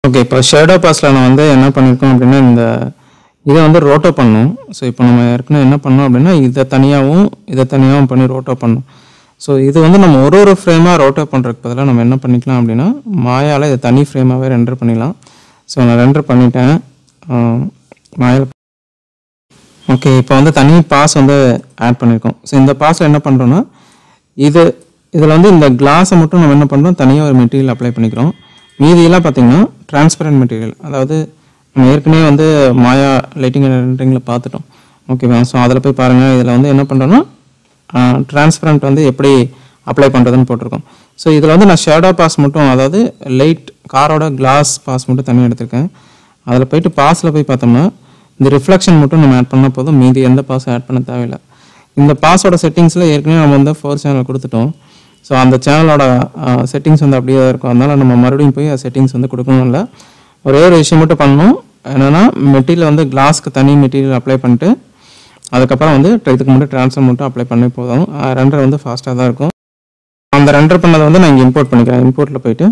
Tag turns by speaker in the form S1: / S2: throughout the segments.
S1: okay இப்போ shadow பாஸில் நான் வந்து என்ன பண்ணியிருக்கோம் அப்படின்னா இந்த இதை வந்து ரோட்டோ பண்ணணும் ஸோ இப்போ நம்ம ஏற்கனவே என்ன பண்ணோம் அப்படின்னா இதை தனியாகவும் இதை தனியாகவும் பண்ணி ரோட்டோ பண்ணணும் ஸோ இது வந்து நம்ம ஒரு ஒரு ஃப்ரேமாக ரோட்டோ பண்ணுறதுக்கு பதிலாக நம்ம என்ன பண்ணிக்கலாம் அப்படின்னா மாயால் இதை தனி ஃப்ரேமாகவே ரெண்டர் பண்ணிடலாம் ஸோ நான் ரெண்டர் பண்ணிட்டேன் மாயால் ஓகே இப்போ வந்து தனி பாஸ் வந்து ஆட் பண்ணியிருக்கோம் ஸோ இந்த பாஸில் என்ன பண்ணுறோன்னா இது இதில் வந்து இந்த கிளாஸை மட்டும் நம்ம என்ன பண்ணுறோம் தனியாக ஒரு மெட்டீரியல் அப்ளை பண்ணிக்கிறோம் மீதியெல்லாம் பார்த்தீங்கன்னா டிரான்ஸ்பரண்ட் மெட்டீரியல் அதாவது நம்ம ஏற்கனவே வந்து மாயா லைட்டிங் அண்ட் ரெண்டரிங்கில் பார்த்துட்டோம் ஓகேவா ஸோ அதில் போய் பாருங்கள் இதில் வந்து என்ன பண்ணுறோன்னா டிரான்ஸ்பரண்ட் வந்து எப்படி அப்ளை பண்ணுறதுன்னு போட்டிருக்கோம் ஸோ இதில் வந்து நான் ஷேடோ பாஸ் மட்டும் அதாவது லைட் காரோட கிளாஸ் பாஸ் மட்டும் தனியாக எடுத்திருக்கேன் அதில் போயிட்டு பாஸில் போய் பார்த்தோம்னா இந்த ரிஃப்ளெக்ஷன் மட்டும் நம்ம ஆட் பண்ணால் போதும் மீதி எந்த பாஸும் ஆட் பண்ண தேவையில்லை இந்த பாஸோட செட்டிங்ஸில் ஏற்கனவே நம்ம வந்து ஃபோர் சேனல் கொடுத்துட்டோம் ஸோ அந்த சேனலோட செட்டிங்ஸ் வந்து அப்படியே தான் இருக்கும் அதனால் நம்ம மறுபடியும் போய் செட்டிங்ஸ் வந்து கொடுக்கணும் இல்லை ஒரே ஒரு விஷயம் மட்டும் பண்ணணும் என்னென்னா மெட்டீரியல் வந்து கிளாஸ்க்கு தனி மெட்டீரியல் அப்ளை பண்ணிட்டு அதுக்கப்புறம் வந்து இதுக்கு மட்டும் ட்ரான்ஸ்ஃபர் மட்டும் அப்ளை பண்ணி போதும் ரெண்டர் வந்து ஃபாஸ்ட்டாக தான் இருக்கும் அந்த ரெண்டர் பண்ணதை வந்து நான் இங்கே இம்போர்ட் பண்ணிக்கிறேன் இம்போர்ட்டில் போயிட்டு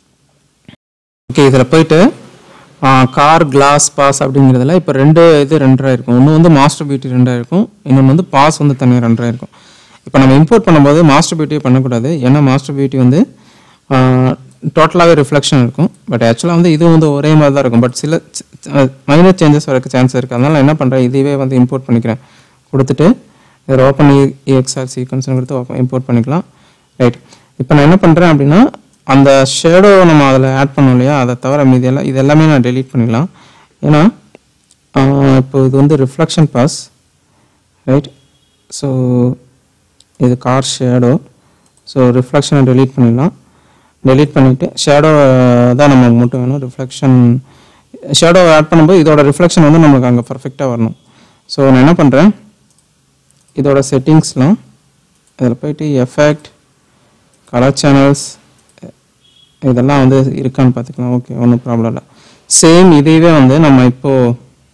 S1: ஓகே இதில் போயிட்டு கார் கிளாஸ் பாஸ் அப்படிங்கிறதுல இப்போ ரெண்டு இது ரெண்டராக இருக்கும் ஒன்று வந்து மாஸ்டர் பியூட்டி ரெண்டாக இருக்கும் இன்னொன்று வந்து பாஸ் வந்து தனியாக ரெண்டராக இருக்கும் இப்போ நம்ம இம்போர்ட் பண்ணும்போது மாஸ்டர் பியூட்டியை பண்ணக்கூடாது ஏன்னா மாஸ்டர் பியூட்டி வந்து டோட்டலாகவே ரிஃப்ளெக்ஷன் இருக்கும் பட் ஆக்சுவலாக வந்து இது வந்து ஒரே மாதிரி தான் இருக்கும் பட் சில மைனர் சேஞ்சஸ் வரக்கு சான்ஸ் இருக்குது அதனால் நான் என்ன பண்ணுறேன் இதுவே வந்து இம்போர்ட் பண்ணிக்கிறேன் கொடுத்துட்டு இதில் ஓப்பன் இஎக்ஸ்ஆர் சீக்வன்ஸ்னு கொடுத்து ஓப்பன் இம்போர்ட் பண்ணிக்கலாம் ரைட் இப்போ நான் என்ன பண்ணுறேன் அப்படின்னா அந்த ஷேடோ நம்ம அதில் ஆட் பண்ணோம் இல்லையா அதை தவிர மீதி எல்லாம் இது எல்லாமே நான் டெலீட் பண்ணிக்கலாம் ஏன்னா இப்போ இது வந்து ரிஃப்ளெக்ஷன் பாஸ் ரைட் ஸோ இது கார் ஷேடோ ஸோ ரிஃப்ளெக்ஷனை டெலீட் பண்ணிடலாம் டெலீட் பண்ணிவிட்டு ஷேடோ தான் நமக்கு மட்டும் வேணும் ரிஃப்ளெக்ஷன் ஷேடோ ஆட் பண்ணும்போது இதோட ரிஃப்ளெக்ஷன் வந்து நமக்கு அங்கே பர்ஃபெக்டாக வரணும் ஸோ நான் என்ன பண்ணுறேன் இதோட செட்டிங்ஸ்லாம் இதில் போயிட்டு எஃபெக்ட் கலர் சேனல்ஸ் இதெல்லாம் வந்து இருக்கான்னு பார்த்துக்கலாம் ஓகே ஒன்றும் ப்ராப்ளம் இல்லை சேம் இதையவே வந்து நம்ம இப்போது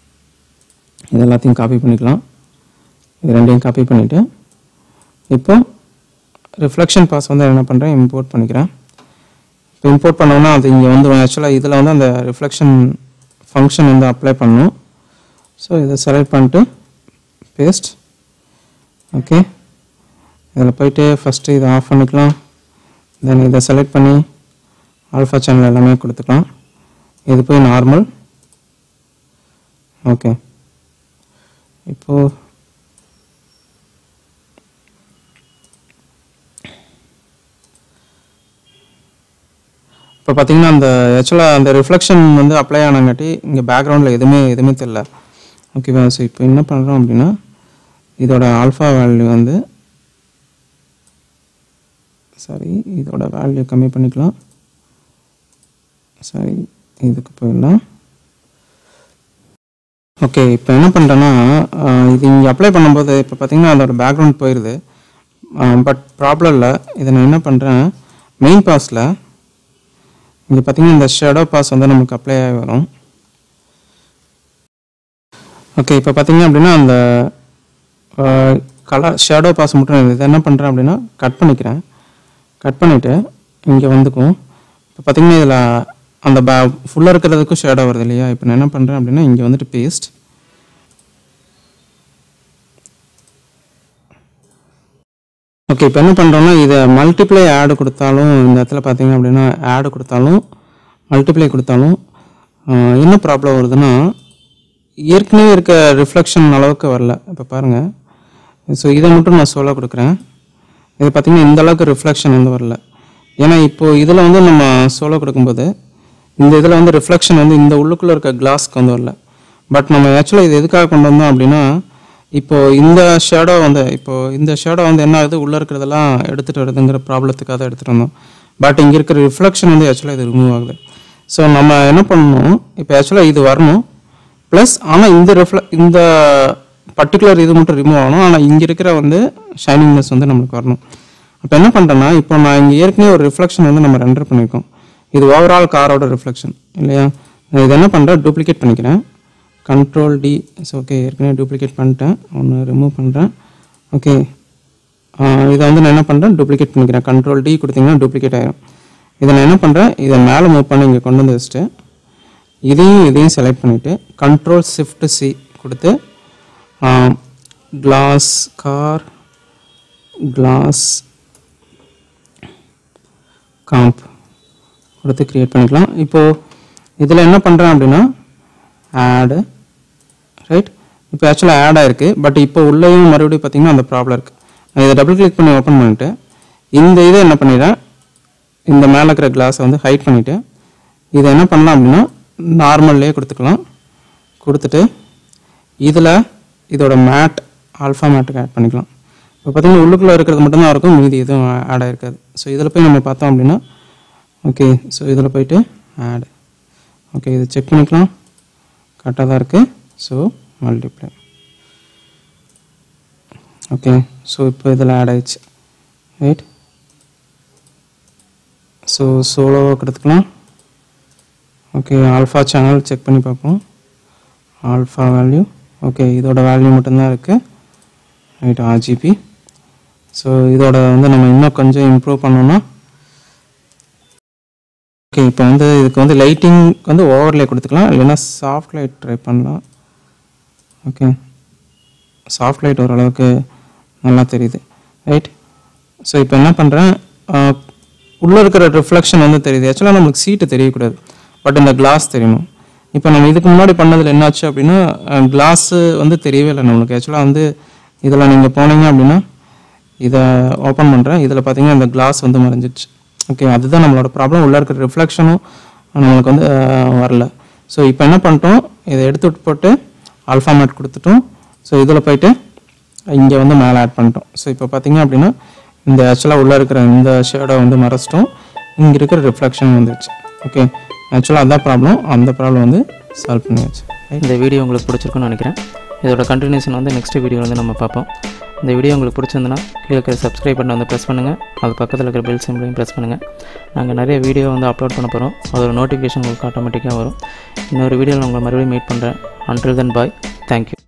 S1: இது எல்லாத்தையும் காப்பி பண்ணிக்கலாம் இது ரெண்டையும் காப்பி பண்ணிவிட்டு இப்போ ரிஃப்ளெக்ஷன் பாஸ் வந்து என்ன பண்ணுறேன் இம்போர்ட் பண்ணிக்கிறேன் இப்போ இம்போர்ட் பண்ணோம்னா அது இங்கே வந்து ஆக்சுவலாக இதில் வந்து அந்த ரிஃப்ளெக்ஷன் ஃபங்க்ஷன் வந்து அப்ளை பண்ணணும் ஸோ இதை செலக்ட் பண்ணிட்டு பேஸ்ட் ஓகே இதில் போயிட்டு ஃபஸ்ட்டு இதை ஆஃப் பண்ணிக்கலாம் தென் இதை செலக்ட் பண்ணி ஆல்ஃபா சேனல் எல்லாமே கொடுத்துக்கலாம் இது போய் நார்மல் ஓகே இப்போது இப்போ பார்த்தீங்கன்னா அந்த ஆக்சுவலாக அந்த ரிஃப்ளெக்ஷன் வந்து அப்ளை ஆனங்காட்டி இங்கே பேக்ரவுண்டில் எதுவுமே எதுவுமே தெரில ஓகேவா ஸோ இப்போ என்ன பண்ணுறோம் அப்படின்னா இதோட ஆல்ஃபா வேல்யூ வந்து சாரி இதோட வேல்யூ கம்மி பண்ணிக்கலாம் சாரி இதுக்கு போயிடலாம் ஓகே இப்போ என்ன பண்ணுறேன்னா இது இங்கே அப்ளை பண்ணும்போது இப்போ பார்த்தீங்கன்னா அதோட பேக்ரவுண்ட் போயிடுது பட் ப்ராப்ளம் இல்லை இதை நான் என்ன பண்ணுறேன் மெயின் பாஸில் இங்கே பார்த்தீங்கன்னா இந்த ஷேடோ பாஸ் வந்து நமக்கு அப்ளை ஆகி வரும் ஓகே இப்போ பார்த்தீங்க அப்படின்னா அந்த கலர் ஷேடோ பாஸ் மட்டும் இதை என்ன பண்ணுறேன் அப்படின்னா கட் பண்ணிக்கிறேன் கட் பண்ணிவிட்டு இங்கே வந்துக்கும் இப்போ பார்த்தீங்கன்னா இதில் அந்த பே ஃபுல்லாக இருக்கிறதுக்கும் ஷேடோ வருது இல்லையா இப்போ நான் என்ன பண்ணுறேன் அப்படின்னா இங்கே வந்துட்டு பேஸ்ட் ஓகே இப்போ என்ன பண்ணுறோன்னா இதை மல்டிப்ளை ஆடு கொடுத்தாலும் இந்த இடத்துல பார்த்தீங்க அப்படின்னா ஆடு கொடுத்தாலும் மல்டிப்ளை கொடுத்தாலும் என்ன ப்ராப்ளம் வருதுன்னா ஏற்கனவே இருக்க ரிஃப்ளெக்ஷன் அளவுக்கு வரல இப்போ பாருங்கள் ஸோ இதை மட்டும் நான் சொல்ல கொடுக்குறேன் இது பார்த்திங்கன்னா இந்த அளவுக்கு ரிஃப்ளெக்ஷன் வந்து வரல ஏன்னா இப்போது இதில் வந்து நம்ம சோலோ கொடுக்கும்போது இந்த இதில் வந்து ரிஃப்ளெக்ஷன் வந்து இந்த உள்ளுக்குள்ளே இருக்க கிளாஸ்க்கு வந்து வரல பட் நம்ம ஆக்சுவலாக இது எதுக்காக கொண்டு வந்தோம் அப்படின்னா இப்போது இந்த ஷேடோ வந்து இப்போது இந்த ஷேடோ வந்து என்ன ஆகுது உள்ளே இருக்கிறதெல்லாம் எடுத்துகிட்டு வருதுங்கிற ப்ராப்ளத்துக்காக தான் எடுத்துகிட்டு வந்தோம் பட் இங்கே இருக்கிற ரிஃப்ளெக்ஷன் வந்து ஆக்சுவலாக இது ரிமூவ் ஆகுது ஸோ நம்ம என்ன பண்ணணும் இப்போ ஆக்சுவலாக இது வரணும் ப்ளஸ் ஆனால் இந்த ரிஃப்ள இந்த பர்டிகுலர் இது மட்டும் ரிமூவ் ஆகணும் ஆனால் இங்கே இருக்கிற வந்து ஷைனிங்னஸ் வந்து நம்மளுக்கு வரணும் அப்போ என்ன பண்ணுறேன்னா இப்போ நான் இங்கே ஏற்கனவே ஒரு ரிஃப்ளெக்ஷன் வந்து நம்ம ரெண்டர் பண்ணியிருக்கோம் இது ஓவரால் காரோட ரிஃப்ளெக்ஷன் இல்லையா நான் இது என்ன பண்ணுறேன் டூப்ளிகேட் பண்ணிக்கிறேன் கண்ட்ரோல் டி இட்ஸ் ஓகே ஏற்கனவே டூப்ளிகேட் பண்ணிட்டேன் ஒன்று ரிமூவ் பண்ணுறேன் ஓகே இதை வந்து நான் என்ன பண்ணுறேன் டூப்ளிகேட் பண்ணிக்கிறேன் கண்ட்ரோல் டி கொடுத்தீங்கன்னா டூப்ளிகேட் ஆயிரும் இதை நான் என்ன பண்ணுறேன் இதை மேலே மூவ் பண்ணி இங்கே கொண்டு வந்து வச்சுட்டு இதையும் இதையும் செலக்ட் பண்ணிவிட்டு கண்ட்ரோல் ஷிஃப்ட் சி கொடுத்து கிளாஸ் கார் கிளாஸ் காம்ப் கொடுத்து க்ரியேட் பண்ணிக்கலாம் இப்போது இதில் என்ன பண்ணுறேன் அப்படின்னா ஆடு ரைட் இப்போ ஆக்சுவலாக ஆட் ஆயிருக்கு பட் இப்போ உள்ளேயும் மறுபடியும் பார்த்தீங்கன்னா அந்த ப்ராப்ளம் இருக்குது நான் இதை டபுள் கிளிக் பண்ணி ஓப்பன் பண்ணிவிட்டு இந்த இதை என்ன பண்ணிடுறேன் இந்த மேலே இருக்கிற கிளாஸை வந்து ஹைட் பண்ணிவிட்டு இதை என்ன பண்ணலாம் அப்படின்னா நார்மல்லையே கொடுத்துக்கலாம் கொடுத்துட்டு இதில் இதோட மேட் ஆல்ஃபா மேட்டுக்கு ஆட் பண்ணிக்கலாம் இப்போ பார்த்தீங்கன்னா உள்ளுக்குள்ளே இருக்கிறது மட்டும்தான் இருக்கும் மீதி எதுவும் ஆட் ஆகிருக்காது ஸோ இதில் போய் நம்ம பார்த்தோம் அப்படின்னா ஓகே ஸோ இதில் போயிட்டு ஆட் ஓகே இது செக் பண்ணிக்கலாம் கரெக்டாக தான் இருக்குது ஸோ மல்டிப்ளை ஓகே ஸோ இப்போ இதில் ஆட் ஆயிடுச்சு ரைட் ஸோ சோலோவாக கொடுத்துக்கலாம் ஓகே ஆல்ஃபா சேனல் செக் பண்ணி பார்ப்போம் ஆல்ஃபா வேல்யூ ஓகே இதோட வேல்யூ மட்டும்தான் இருக்குது ரைட் ஆர்ஜிபி ஸோ இதோட வந்து நம்ம இன்னும் கொஞ்சம் இம்ப்ரூவ் பண்ணோம்னா ஓகே இப்போ வந்து இதுக்கு வந்து லைட்டிங் வந்து ஓவர்லே கொடுத்துக்கலாம் இல்லைன்னா சாஃப்ட் லைட் ட்ரை பண்ணலாம் ஓகே சாஃப்ட் லைட் ஓரளவுக்கு நல்லா தெரியுது ரைட் ஸோ இப்போ என்ன பண்ணுறேன் உள்ளே இருக்கிற ரிஃப்ளெக்ஷன் வந்து தெரியுது ஆக்சுவலாக நம்மளுக்கு சீட்டு தெரியக்கூடாது பட் இந்த கிளாஸ் தெரியணும் இப்போ நம்ம இதுக்கு முன்னாடி பண்ணதில் என்னாச்சு அப்படின்னா கிளாஸு வந்து தெரியவே இல்லை நம்மளுக்கு ஆக்சுவலாக வந்து இதில் நீங்கள் போனீங்க அப்படின்னா இதை ஓப்பன் பண்ணுறேன் இதில் பார்த்தீங்கன்னா இந்த கிளாஸ் வந்து மறைஞ்சிடுச்சு ஓகே அதுதான் நம்மளோட ப்ராப்ளம் உள்ளே இருக்கிற ரிஃப்ளெக்ஷனும் நம்மளுக்கு வந்து அஹ், வரல ஸோ இப்போ என்ன பண்ணிட்டோம் இதை எடுத்துட்டு போட்டு ஆல்ஃபா மேட் கொடுத்துட்டோம் ஸோ இதில் போயிட்டு இங்கே வந்து மேலே ஆட் பண்ணிட்டோம் ஸோ இப்போ பார்த்தீங்க அப்படின்னா இந்த ஆக்சுவலாக உள்ளே இருக்கிற இந்த ஷேடை வந்து மறைச்சிட்டோம் இங்கே இருக்கிற ரிஃப்ளெக்ஷன் வந்துருச்சு ஓகே ஆக்சுவலாக அதான் ப்ராப்ளம் அந்த ப்ராப்ளம் வந்து சால்வ் பண்ணியாச்சு
S2: இந்த வீடியோ உங்களுக்கு பிடிச்சிருக்குன்னு நினைக்கிறேன் இதோட கண்டினியூஷன் வந்து நெக்ஸ்ட் வீடியோ வந்து நம்ம பார்ப்போம் இந்த வீடியோ உங்களுக்கு பிடிச்சிருந்துன்னா கீழே இருக்கிற சப்ஸ்கிரைப் பட்டன் வந்து ப்ரெஸ் பண்ணுங்கள் அது பக்கத்தில் இருக்கிற பெல் சிம்பிளையும் ப்ரெஸ் பண்ணுங்கள் நாங்கள் நிறைய வீடியோ வந்து அப்லோட் பண்ண போகிறோம் அதோட நோட்டிஃபிகேஷன் உங்களுக்கு ஆட்டோமேட்டிக்காக வரும் இன்னொரு வீடியோவில் உங்களை மறுபடியும் மீட் பண்ணுறேன் அன்டில் தென் பாய் தேங்க்யூ